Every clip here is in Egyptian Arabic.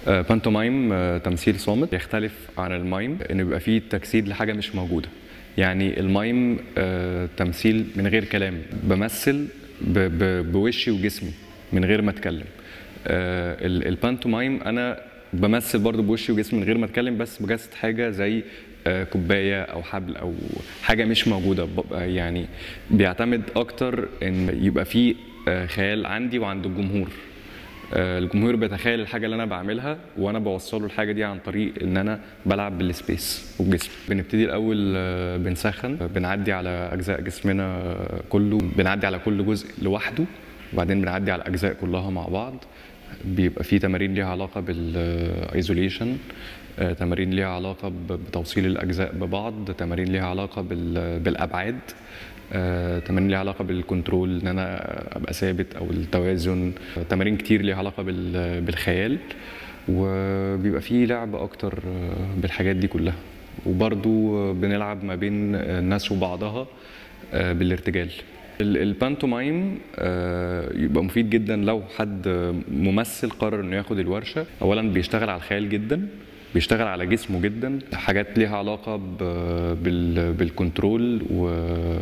آه، بانتومايم آه، تمثيل صامت يختلف عن المايم ان بيبقى فيه تجسيد لحاجه مش موجوده يعني المايم آه، تمثيل من غير كلام بمثل ب- ب- بوشي وجسمي من غير ما اتكلم آه، ال- البانتومايم انا بمثل برضو بوشي وجسمي من غير ما اتكلم بس بجسد حاجه زي آه، كوبايه او حبل او حاجه مش موجوده ببقى يعني بيعتمد اكتر ان يبقى فيه آه، خيال عندي وعند الجمهور آه، الجمهور بيتخيل الحاجه اللي انا بعملها وانا بوصله الحاجه دي عن طريق ان انا بلعب بالسبيس والجسم بنبتدي الاول آه، بنسخن آه، بنعدي على اجزاء جسمنا آه، كله بنعدي على كل جزء لوحده وبعدين بنعدي على الاجزاء كلها مع بعض بيبقى في تمارين ليها علاقه بالايزوليشن تمارين ليها علاقه ب- بتوصيل الاجزاء ببعض تمارين ليها علاقه بال- بالابعاد آه، تمارين ليها علاقه بالكنترول ان انا ابقى ثابت او التوازن آه، تمارين كتير ليها علاقه بال- بالخيال وبيبقى فيه لعب اكتر آه، بالحاجات دي كلها وبرضو آه، بنلعب ما بين آه، الناس وبعضها آه، بالارتجال ال- البانتومايم آه، يبقى مفيد جدا لو حد ممثل قرر انه ياخد الورشه اولا بيشتغل على الخيال جدا بيشتغل على جسمه جدا حاجات ليها علاقه ب- بال- بالكنترول و-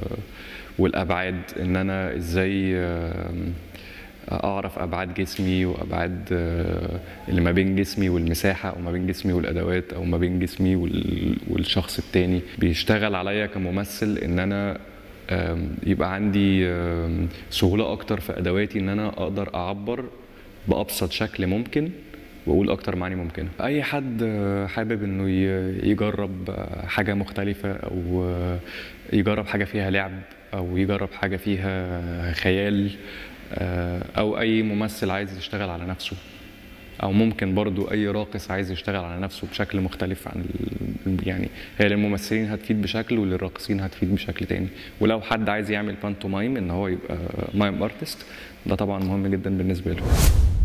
والابعاد ان انا ازاي آم، اعرف ابعاد جسمي وابعاد آه، اللي ما بين جسمي والمساحه او ما بين جسمي والادوات او ما بين جسمي وال- والشخص التاني بيشتغل عليا كممثل ان انا آم، يبقى عندي آم، سهوله اكتر في ادواتي ان انا اقدر اعبر بابسط شكل ممكن واقول اكتر معاني ممكنه اي حد آه، حابب انه ي- يجرب آه، حاجه مختلفه او آه، يجرب حاجه فيها لعب او يجرب حاجه فيها خيال آه، او اي ممثل عايز يشتغل على نفسه او ممكن برضو اي راقص عايز يشتغل على نفسه بشكل مختلف عن ال- يعني هي للممثلين هتفيد بشكل وللراقصين هتفيد بشكل تاني ولو حد عايز يعمل بانتومايم ان هو يبقى مايم ارتست ده طبعا مهم جدا بالنسبه له